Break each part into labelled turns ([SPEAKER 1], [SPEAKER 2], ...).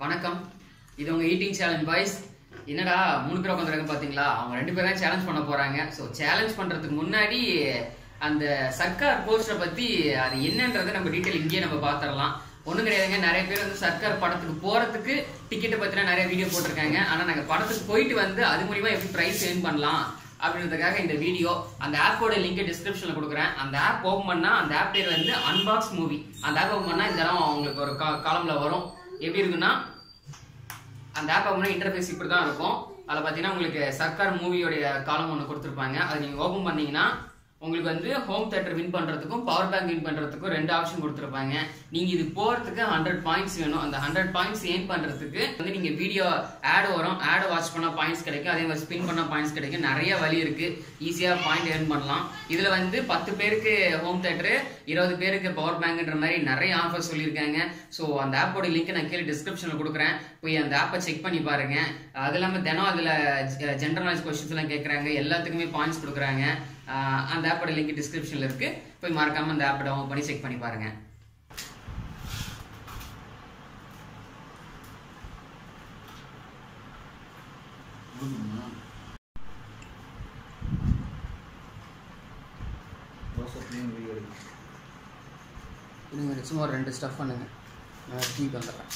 [SPEAKER 1] வணக்கம் இது உங்க ஈட்டிங் சேலஞ்ச் பாய்ஸ் என்னடா மூணு பேர் உட்காந்துருக்காங்க பாத்தீங்களா அவங்க ரெண்டு பேரும் தான் சேலஞ்ச் பண்ண போறாங்க ஸோ சேலஞ்ச் பண்றதுக்கு முன்னாடி அந்த சர்க்கார் போஸ்டரை பத்தி அது என்னன்றதை நம்ம டீட்டெயில் இங்கேயே நம்ம பாத்திரலாம் ஒண்ணும் கிடையாதுங்க நிறைய பேர் வந்து சர்க்கார் படத்துக்கு போறதுக்கு டிக்கெட்டை பத்தின நிறைய வீடியோ போட்டிருக்காங்க ஆனா நாங்க படத்துக்கு போயிட்டு வந்து அது மூலியமா எப்படி பிரைஸ் ஏர்ன் பண்ணலாம் அப்படின்றதுக்காக இந்த வீடியோ அந்த ஆப்போட லிங்க் டிஸ்கிரிப்ஷன்ல கொடுக்குறேன் அந்த ஆப் ஓப்பன் பண்ணா அந்த ஆப் பேர் வந்து அன்பாக்ஸ் மூவி அந்த ஆப் ஓப்பன் பண்ணா இதெல்லாம் உங்களுக்கு ஒரு காலம்ல வரும் எப்படி இருக்குன்னா அந்த ஆப் ஓப்பன் இன்டர்ஃபேஸ் இப்படி தான் இருக்கும் அதில் பார்த்தீங்கன்னா உங்களுக்கு சர்க்கார் மூவியோடைய காலம் ஒன்று கொடுத்துருப்பாங்க அதை நீங்கள் ஓப்பன் பண்ணீங்கன்னா உங்களுக்கு வந்து ஹோம் தேட்டர் வின் பண்ணுறதுக்கும் பவர் பேங்க் வின் பண்ணுறதுக்கும் ரெண்டு ஆப்ஷன் கொடுத்துருப்பாங்க நீங்கள் இது போகிறதுக்கு ஹண்ட்ரட் பாயிண்ட்ஸ் வேணும் அந்த ஹண்ட்ரட் பாயிண்ட்ஸ் ஏன் பண்ணுறதுக்கு வந்து நீங்கள் வீடியோ ஆட் வரும் ஆட் வாட்ச் பண்ணால் பாயிண்ட்ஸ் கிடைக்கும் அதே மாதிரி ஸ்பின் பண்ணால் பாயிண்ட்ஸ் கிடைக்கும் நிறைய வழி இருக்குது ஈஸியாக பாயிண்ட் ஏர்ன் பண்ணலாம் இதில் வந்து பத்து பேருக்கு ஹோம் தேட்டரு இருபது பேருக்கு பவர் பேங்க்ன்ற மாதிரி நிறைய ஆஃபர் சொல்லியிருக்காங்க ஸோ அந்த ஆப்போட லிங்க் நான் கீழே டிஸ்கிரிப்ஷனில் கொடுக்குறேன் போய் அந்த ஆப்பை செக் பண்ணி பாருங்க அது இல்லாமல் தினம் அதில் ஜென்ரல் நாலேஜ் கொஸ்டின்ஸ் எல்லாம் கேட்குறாங்க எல்லாத்துக்குமே பாயிண்ட்ஸ் கொடுக்குறாங்க ஆஹ் அந்த ஆப்போட லிங்க் டிஸ்கிரிப்ஷனில் இருக்கு போய் மறக்காம அந்த ஆப்பை டவுன்லோட் பண்ணி செக் பண்ணி பாருங்க இருங்க சும்மா ஒரு ரெண்டு ஸ்டஃப் பண்ணுங்க நான் தூக்கிட்டு வந்துடுறேன்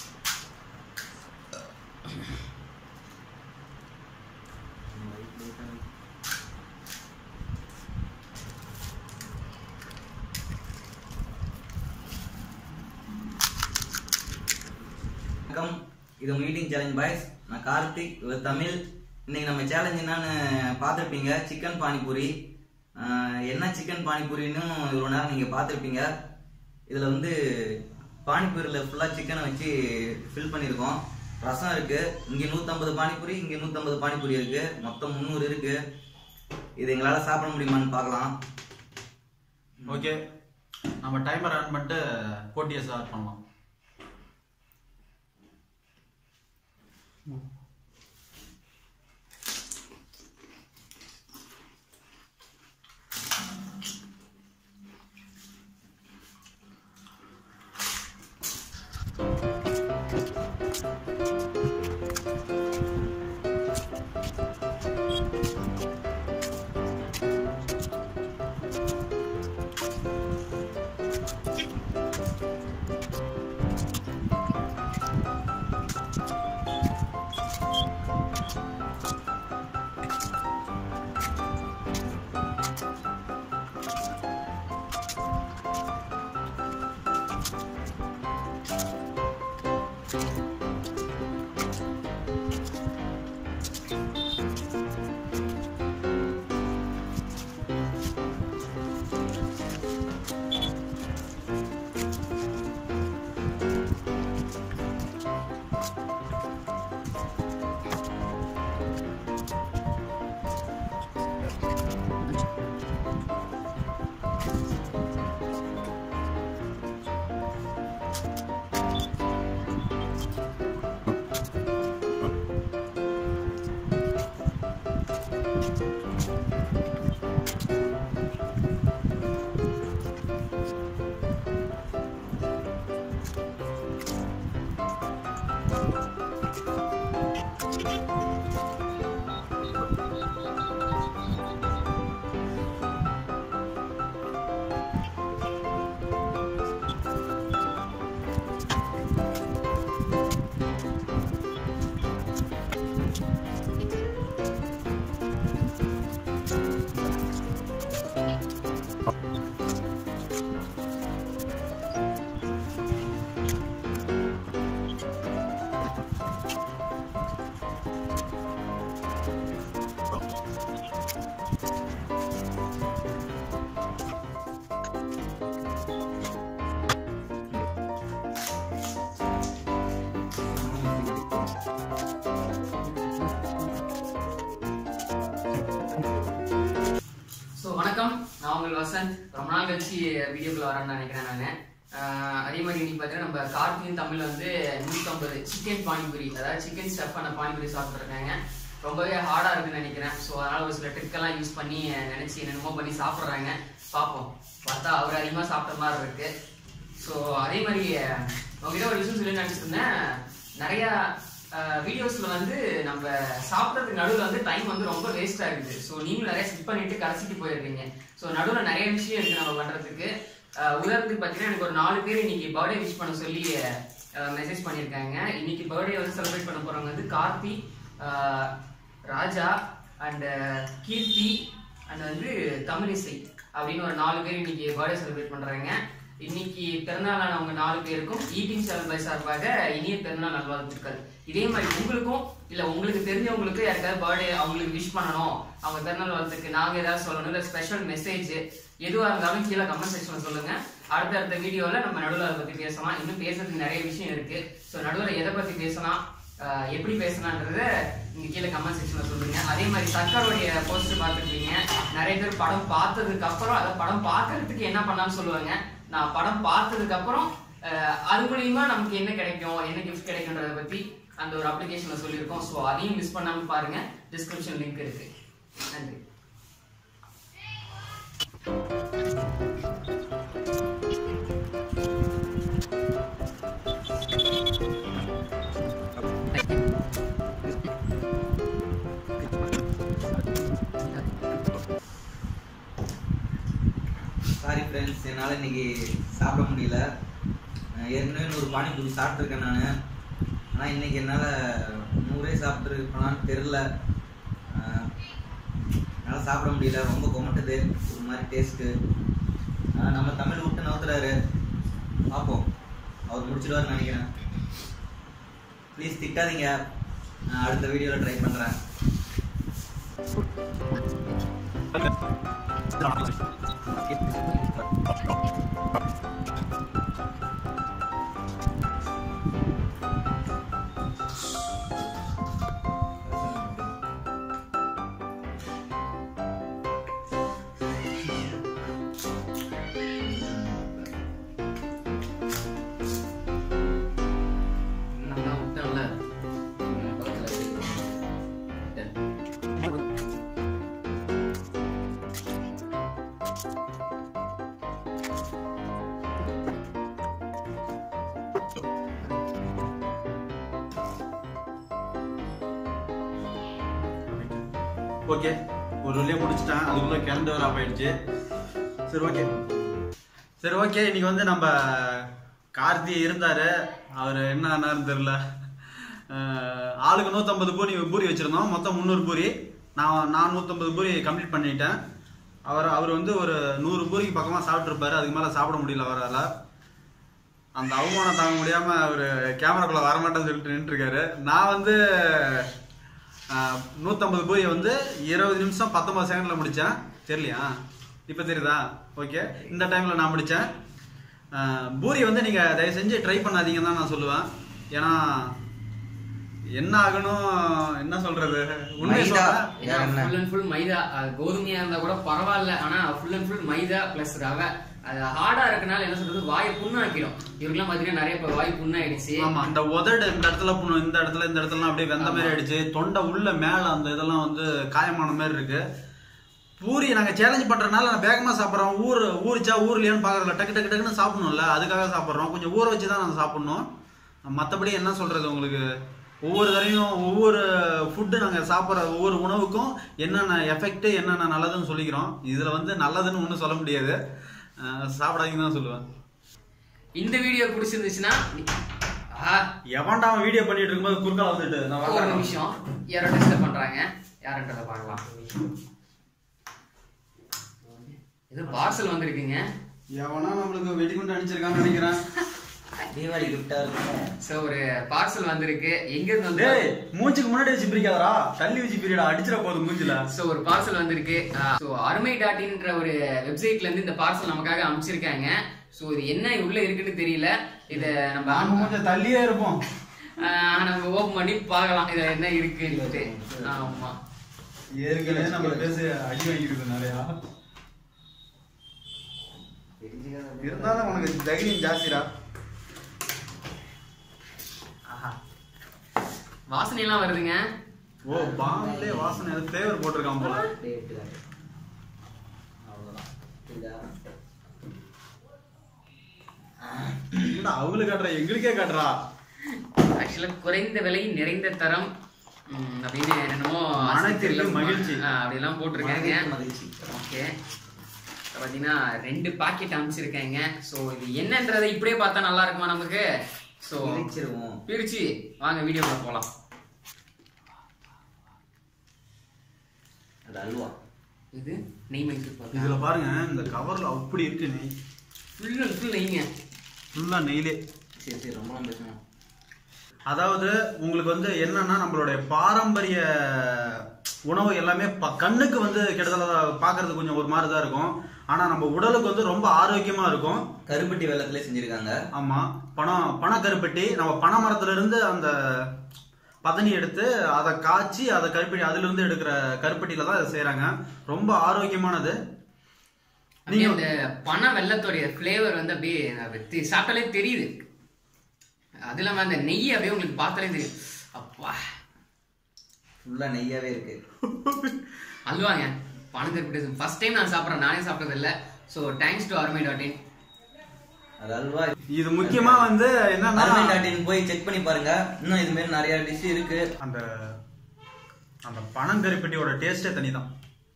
[SPEAKER 2] வணக்கம் இது உங்க ஈட்டிங் சேலஞ்ச் பாய்ஸ் நான் கார்த்திக் இவர் தமிழ் இன்னைக்கு நம்ம சேலஞ்ச் என்னன்னு பார்த்துருப்பீங்க சிக்கன் பானிபூரி ஆஹ் என்ன சிக்கன் பானிபூரின்னு இவ்வளோ நேரம் நீங்கள் பார்த்துருப்பீங்க இதில் வந்து பானிபூரியில் ஃபுல்லாக சிக்கனை வச்சு ஃபில் பண்ணியிருக்கோம் ரசம் இருக்கு இங்கே நூற்றம்பது பானிபூரி இங்கே நூற்றம்பது பானிபூரி இருக்கு மொத்தம் முந்நூறு இருக்கு இது எங்களால் சாப்பிட முடியுமான்னு பார்க்கலாம்
[SPEAKER 3] ஓகே நம்ம டைமர் ஆன் பண்ணிட்டு போட்டியை ஸ்டார்ட் பண்ணலாம்
[SPEAKER 1] ஸோ வணக்கம் நான் உங்கள் வசந்த் ரொம்ப நாள் கழிச்சு வீடியோக்குள்ள வரேன்னு நினைக்கிறேன் நான் அதே மாதிரி இன்னைக்கு பார்த்தீங்கன்னா நம்ம கார்த்தியின் தமிழ் வந்து நூற்றம்பது சிக்கன் பானிபூரி அதாவது சிக்கன் ஸ்டஃப்பான பானிபூரி சாப்பிட்ருக்காங்க ரொம்பவே ஹார்டாக இருக்குன்னு நினைக்கிறேன் ஸோ அதனால ஒரு சில ட்ரிக்கெல்லாம் யூஸ் பண்ணி நினச்சி என்னென்னமோ பண்ணி சாப்பிட்றாங்க பார்ப்போம் பார்த்தா அவர் அதிகமாக சாப்பிட்ட மாதிரி இருக்கு ஸோ அதே மாதிரி உங்ககிட்ட ஒரு விஷயம் சொல்லி நினச்சிருந்தேன் நிறைய வீடியோஸ்ல வந்து நம்ம சாப்பிட்றதுக்கு நடுவில் வந்து டைம் வந்து ரொம்ப வேஸ்ட் ஆகுது ஸோ நீங்களும் நிறைய ஸ்கிப் பண்ணிட்டு கடைசிக்கு போயிடுறீங்க ஸோ நடுவில் நிறைய விஷயம் இருக்கு நம்ம பண்றதுக்கு அஹ் உதாரணத்துக்கு பார்த்தீங்கன்னா எனக்கு ஒரு நாலு பேர் இன்னைக்கு பர்த்டே விஷ் பண்ண சொல்லி மெசேஜ் பண்ணியிருக்காங்க இன்னைக்கு பர்த்டே வந்து செலிப்ரேட் பண்ண போறவங்க வந்து கார்த்தி அஹ், ராஜா அண்ட் கீர்த்தி அண்ட் வந்து தமிழிசை அப்படின்னு ஒரு நாலு பேர் இன்னைக்கு பர்த்டே செலிப்ரேட் பண்றாங்க இன்னைக்கு பிறந்தநாளானவங்க நாலு பேருக்கும் ஈட்டிங் சேனல் பை சார்பாக இனிய பிறந்தநாள் நல்வாழ்த்துக்கள் இதே மாதிரி உங்களுக்கும் இல்ல உங்களுக்கு தெரிஞ்சவங்களுக்கு யாருக்காவது பர்த்டே அவங்களுக்கு விஷ் பண்ணணும் அவங்க பிறந்தநாள் வாழ்த்துக்கு நாங்க ஏதாவது சொல்லணும் இல்ல ஸ்பெஷல் மெசேஜ் எதுவா இருந்தாலும் கீழே கமெண்ட் செக்ஷன்ல சொல்லுங்க அடுத்தடுத்த வீடியோல நம்ம நடுவில் அதை பத்தி பேசலாம் இன்னும் பேசுறதுக்கு நிறைய விஷயம் இருக்கு ஸோ நடுவில் எதை பத்தி பேசலாம் ஆஹ் எப்படி பேசலான்றத நீங்க கீழே கமெண்ட் செக்ஷன்ல சொல்லுங்க அதே மாதிரி சர்க்காருடைய போஸ்டர் பார்த்துருப்பீங்க நிறைய பேர் படம் பார்த்ததுக்கு அப்புறம் அதை படம் பார்க்கறதுக்கு என்ன பண்ணலாம்னு சொல்லுவாங்க நான் படம் பார்த்ததுக்கு அப்புறம் ஆஹ் அது மூலியமா நமக்கு என்ன கிடைக்கும் என்ன கிஃப்ட் கிடைக்கும்ன்றத பத்தி அந்த ஒரு அப்ளிகேஷன்ல சொல்லியிருக்கோம் ஸோ அதையும் மிஸ் பண்ணாம பாருங்க டிஸ்கிரிப்ஷன் லிங்க் இருக்கு நன்றி
[SPEAKER 2] சாரி ஃப்ரெண்ட்ஸ் என்னால் இன்னைக்கு சாப்பிட முடியல அஹ் ஏற்கனவே நூறு பானிபூரி சாப்பிட்ருக்கேன் நான் ஆனால் இன்னைக்கு என்னால் நூறே சாப்பிட்ருப்பேனான்னு தெரில என்னால் சாப்பிட முடியல ரொம்ப கொமட்டுது ஒரு மாதிரி டேஸ்ட்டு நம்ம தமிழ் விட்டு நவுத்துறாரு பார்ப்போம் அவர் முடிச்சிடுவார்னு நினைக்கிறேன் ப்ளீஸ் திட்டாதீங்க நான் அடுத்த வீடியோவில் ட்ரை பண்ணுறேன்
[SPEAKER 1] நான் தான் விட்டேன்ல பக்கத்துல வச்சுக்கோ. விட்டேன்.
[SPEAKER 3] ஓகே ஒரு வழியா முடிச்சிட்டேன் அதுக்குள்ள கிளம்பி வர போயிடுச்சு சரி ஓகே சரி ஓகே இன்னைக்கு வந்து நம்ம கார்த்தி இருந்தாரு அவர் என்ன ஆனாருன்னு தெரியல அஹ், ஆளுக்கு நூற்றம்பது பூரி பூரி வச்சிருந்தோம் மொத்தம் முந்நூறு பூரி நான் நான் நூற்றம்பது பூரி கம்ப்ளீட் பண்ணிட்டேன் அவர் அவர் வந்து ஒரு நூறு பூரிக்கு பக்கமாக சாப்பிட்ருப்பாரு அதுக்கு மேலே சாப்பிட முடியல அவரால் அந்த அவமானம் தாங்க முடியாம அவரு கேமராக்குள்ள வரமாட்டேன்னு சொல்லிட்டு நின்றுருக்காரு நான் வந்து ஆஹ், நூத்தம்பது பூரியை வந்து இருபது நிமிஷம் பத்தொன்பது செகண்ட்ல முடிச்சேன் தெரியலையா இப்ப தெரியுதா ஓகே இந்த டைம்ல நான் முடிச்சேன் ஆஹ், பூரி வந்து நீங்க தயவு செஞ்சு ட்ரை பண்ணாதீங்கன்னு தான் நான் சொல்லுவேன் ஏன்னா என்ன ஆகணும் என்ன சொல்றது உண்மையை
[SPEAKER 2] மைதா.
[SPEAKER 3] சொல்றேன்
[SPEAKER 2] வேற என்ன?
[SPEAKER 1] ஃபுல் அண்ட் ஃபுல் மைதா அது கோதுமையா இருந்தா கூட பரவாயில்ல ஆனா ஃபுல் அண்ட் ஃபுல் மைதா பிளஸ் ரவை அது ஹார்டா இருக்கனால என்ன சொல்றது வாயை புண்ணாக்கிடும் இவருக்குலாம் பாத்தீங்கன்னா நிறைய இப்ப வாய் புண்ணாயிடுச்சு
[SPEAKER 3] ஆமா அந்த உதடு இந்த இடத்துல புண்ணு இந்த இடத்துல இந்த இடத்துல அப்படியே வெந்த மாதிரி ஆயிடுச்சு தொண்டை உள்ள மேல அந்த இதெல்லாம் வந்து காயமான மாதிரி இருக்கு பூரி நாங்க சேலஞ்ச் பண்றதுனால நான் வேகமா சாப்பிடுறோம் ஊர் ஊறிச்சா ஊர்லையான்னு பாக்குறதுல டக்கு டக்கு டக்குன்னு சாப்பிடணும்ல அதுக்காக சாப்பிடுறோம் கொஞ்சம் ஊற வச்சு தான் நாங்க சாப்பிடணும் மத்தபடி என்ன சொல்றது உங்களுக்கு ஒவ்வொரு தடையும் ஒவ்வொரு ஃபுட்டு நாங்க சாப்பிட்ற ஒவ்வொரு உணவுக்கும் என்னென்ன எஃபெக்ட் என்னென்ன நல்லதுன்னு சொல்லிக்கிறோம் இதுல வந்து நல்லதுன்னு ஒன்றும் சொல்ல முடியாது அஹ் சாப்பிடாதீங்கன்னு தான் சொல்லுவேன்
[SPEAKER 1] இந்த வீடியோ பிடிச்சிருந்துச்சுன்னா ஆ,
[SPEAKER 3] எவன்டா அவன் வீடியோ பண்ணிட்டு இருக்கும்போது குறுக்கால வந்துட்டு நான்
[SPEAKER 1] ஒரு
[SPEAKER 3] வரேன்.
[SPEAKER 1] நிமிஷம் யாரோ டிஸ்டர்ப் பண்றாங்க யாருன்றத பார்க்கலாம் இது பார்சல் வந்திருக்குங்க
[SPEAKER 3] எவனா நம்மளுக்கு வெடிகுண்டு அடிச்சிருக்கான்னு நினைக்கிறேன்
[SPEAKER 2] தீபாவளி கிஃப்டா இருக்கும்
[SPEAKER 1] சோ ஒரு பார்சல் வந்திருக்கு எங்க இருந்து வந்து
[SPEAKER 3] டேய் மூஞ்சுக்கு முன்னாடி வச்சு பிரிக்காதடா தள்ளி வச்சு பிரியடா அடிச்சிட போகுது மூஞ்சில
[SPEAKER 1] சோ ஒரு பார்சல் வந்திருக்கு சோ அருமை டாட் இன்ற ஒரு வெப்சைட்ல இருந்து இந்த பார்சல் நமக்காக அமைச்சிருக்காங்க சோ இது என்ன உள்ள இருக்குன்னு தெரியல இத நம்ம
[SPEAKER 3] நாம கொஞ்சம் தள்ளியே இருப்போம்
[SPEAKER 1] ஆஹ் நம்ம ஓபன் பண்ணி பார்க்கலாம் இதுல என்ன இருக்குன்ட்டு ஆமா
[SPEAKER 3] ஏற்கனவே நம்ம பேச அடி வாங்கிருக்கு நிறையா இருந்தாலும் உனக்கு தைரியம் ஜாஸ்திடா
[SPEAKER 1] ஆஹா வாசனை எல்லாம் வருதுங்க
[SPEAKER 3] ஓ பாம்பே வாசனை ஏதோ ஃபிளேவர் போட்டிருக்கான் போல என்னடா அவளுக்கு காட்டுறா எங்களுக்கே காட்டுறா
[SPEAKER 1] ஆக்சுவலா குறைந்த விலை நிறைந்த தரம் ம், அப்படின்னு என்னமோ
[SPEAKER 3] மனத்திற்கு மகிழ்ச்சி.
[SPEAKER 1] ஆ, அப்படிலாம் போட்டிருக்காங்க
[SPEAKER 2] மகிழ்ச்சி
[SPEAKER 1] ஓகே பாத்தீங்கன்னா ரெண்டு பாக்கெட் அமைச்சிருக்காங்க ஸோ இது என்னன்றதை இப்படியே பார்த்தா நல்லா இருக்குமா நமக்கு ஸோ
[SPEAKER 2] பிரிச்சிருவோம்
[SPEAKER 1] பிரிச்சு வாங்க வீடியோக்குள்ள போலாம்
[SPEAKER 2] அது அல்வா
[SPEAKER 1] இது நெய் மைசூர் பாக்கு
[SPEAKER 3] இதுல பாருங்க இந்த கவர்ல அப்படி இருக்கு நெய்
[SPEAKER 1] ஃபுல் அண்ட் ஃபுல் நெய்ங்க
[SPEAKER 3] ஃபுல்லா நெய்லே
[SPEAKER 2] சரி சரி ரொம்ப பேசணும்
[SPEAKER 3] அதாவது உங்களுக்கு வந்து என்னன்னா நம்மளுடைய பாரம்பரிய உணவு எல்லாமே ப- கண்ணுக்கு வந்து கிட்டத்தட்ட பார்க்கிறது கொஞ்சம் ஒரு மாதிரி தான் இருக்கும் ஆனா நம்ம உடலுக்கு வந்து ரொம்ப ஆரோக்கியமா இருக்கும்
[SPEAKER 2] கருப்பட்டி வெள்ளத்துல செஞ்சிருக்காங்க
[SPEAKER 3] ஆமா பணம் பனக்கருப்பட்டி நம்ம பனை மரத்துல இருந்து அந்த பதனி எடுத்து அதை காய்ச்சி அதை கருப்பட்டி அதுல இருந்து எடுக்கிற கருப்பட்டியில தான் இதை செய்யறாங்க ரொம்ப ஆரோக்கியமானது
[SPEAKER 1] அப்படியே அந்த பனை வெள்ளத்தோடைய ஃப்ளேவர் வந்து அப்படியே அது தெ- சாப்பிட்டாலே தெரியுது அது இல்லாம அந்த நெய் அப்படியே உங்களுக்கு பார்த்தாலே தெரியும் அப்பா
[SPEAKER 2] ஃபுல்லா நெய்யாவே இருக்கு
[SPEAKER 1] அல்வாங்க பனங்கருப்பட்டி ஃபர்ஸ்ட் டைம் நான் சாப்பிட்றேன் நானே சாப்பிட்டது இல்லை so thanks to Arumai dot in
[SPEAKER 2] அது அல்வா
[SPEAKER 3] இது முக்கியமா வந்து என்னன்னா
[SPEAKER 2] அருமை டாட் இன் போய் செக் பண்ணி பாருங்க இன்னும் இது மாதிரி நிறைய டிஷ் இருக்கு
[SPEAKER 3] அந்த அந்த பனங்கருப்பட்டியோட டேஸ்டே தனிதான்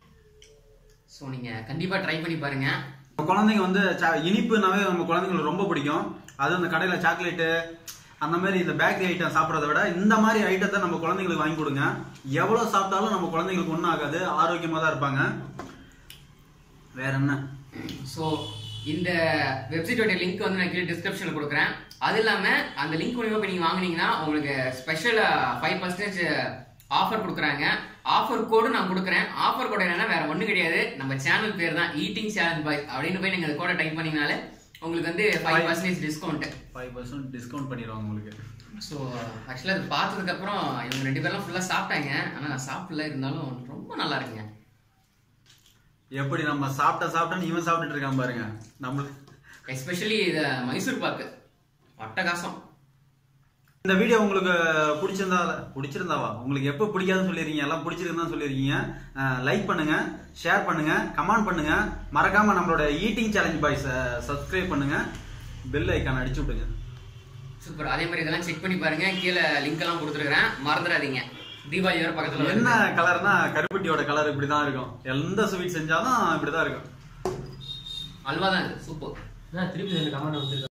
[SPEAKER 1] ஸோ நீங்க கண்டிப்பா ட்ரை பண்ணி பாருங்க
[SPEAKER 3] நம்ம குழந்தைங்க வந்து சா- இனிப்புனாவே நம்ம குழந்தைங்களுக்கு ரொம்ப பிடிக்கும் அது அந்த கடையில சாக்லேட்டு அந்த மாதிரி இந்த பேக்கரி ஐட்டம் சாப்பிட்றத விட இந்த மாதிரி ஐட்டத்தை நம்ம குழந்தைங்களுக்கு வாங்கி கொடுங்க எவ்வளவு சாப்பிட்டாலும் நம்ம குழந்தைங்களுக்கு ஒன்றும் ஆகாது ஆரோக்கியமா தான் இருப்பாங்க வேற என்ன
[SPEAKER 1] ஸோ இந்த வெப்சைட்டோட லிங்க் வந்து நான் கீழே டிஸ்கிரிப்ஷனில் கொடுக்குறேன் அது இல்லாமல் அந்த லிங்க் மூலியமாக இப்போ நீங்கள் வாங்குனீங்கன்னா உங்களுக்கு ஸ்பெஷல் ஃபைவ் பர்சன்டேஜ் ஆஃபர் கொடுக்குறாங்க ஆஃபர் கோடு நான் கொடுக்குறேன் ஆஃபர் கோடு என்னன்னா வேற ஒன்றும் கிடையாது நம்ம சேனல் பேர் தான் ஈட்டிங் சேலஞ்ச் பாய் அப்படின்னு போய் நீங்கள் அந்த கோடை டைப் பண்ணீங்கனாலே உங்களுக்கு வந்து five percentage discount
[SPEAKER 3] five percent discount பண்ணிடுவாங்க உங்களுக்கு
[SPEAKER 1] ஸோ ஆக்சுவலாக அது பார்த்ததுக்கப்புறம் இவங்க ரெண்டு பேர்லாம் ஃபுல்லாக சாப்பிட்டாங்க ஆனால் நான் சாப்பிடல இருந்தாலும் ரொம்ப நல்லா இருக்குங்க
[SPEAKER 3] எப்படி நம்ம சாப்பிட்ட சாப்பிட்டா இவன் சாப்பிட்டுட்டு இருக்கான் பாருங்க நம்மளுக்கு
[SPEAKER 1] எஸ்பெஷலி இது மைசூர் பாக்கு அட்டகாசம்
[SPEAKER 3] இந்த வீடியோ உங்களுக்கு பிடிச்சிருந்தா பிடிச்சிருந்தாவா உங்களுக்கு எப்போ பிடிக்காதுன்னு சொல்லிருக்கீங்க எல்லாம் பிடிச்சிருக்குன்னு சொல்லிருக்கீங்க லைக் பண்ணுங்க ஷேர் பண்ணுங்க கமெண்ட் பண்ணுங்க மறக்காம நம்மளோட ஈட்டிங் சேலஞ்ச் பாய்ஸை சப்ஸ்கிரைப் பண்ணுங்க பெல் ஐக்கான் அடிச்சு விட்டுங்க
[SPEAKER 1] சூப்பர் அதே மாதிரி இதெல்லாம் செக் பண்ணி பாருங்க கீழே லிங்க் எல்லாம் கொடுத்துருக்கேன் மறந்துடாதீங்க தீபாவளி வேற பக்கத்துல வருது.
[SPEAKER 3] என்ன கலர்னா கருப்பட்டியோட கலர் இப்படிதான் இருக்கும் எந்த ஸ்வீட் செஞ்சாலும் இப்படிதான் இருக்கும்
[SPEAKER 1] அல்வா தான் இது சூப்பர்
[SPEAKER 4] திருப்பி ரெண்டு கமெண்ட் வந்துருக்கு